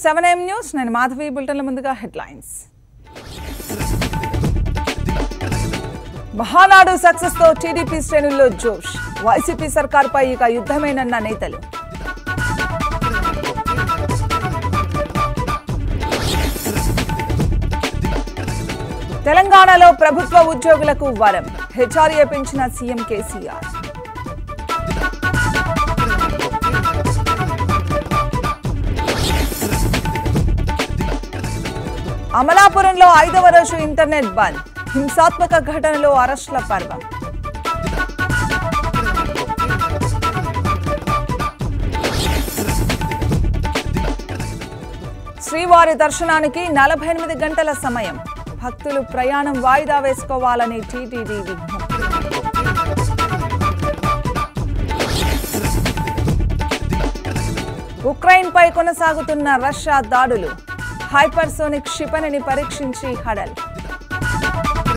seven M news నేను మాధవి బులెటిన్ల ముందుగా హెడ్లైన్స్ మహానాడు సక్సెస్ తో టీడీపీ శ్రేణుల్లో జోష్ వైసీపీ సర్కార్పై ఇక యుద్ధమేనన్న నేతలు తెలంగాణలో ప్రభుత్వ ఉద్యోగులకు వరం హెచ్ఆర్ఏ పెంచిన సీఎం కేసీఆర్ అమలాపురంలో ఐదవ రోజు ఇంటర్నెట్ బంద్ హింసాత్మక ఘటనలో అరెస్టుల పర్వం శ్రీవారి దర్శనానికి నలభై ఎనిమిది గంటల సమయం భక్తులు ప్రయాణం వాయిదా వేసుకోవాలని టీటీడీ విజ్ఞప్తి ఉక్రెయిన్పై కొనసాగుతున్న రష్యా దాడులు హైపర్సోనిక్ క్షిపణిని పరీక్షించి హడల్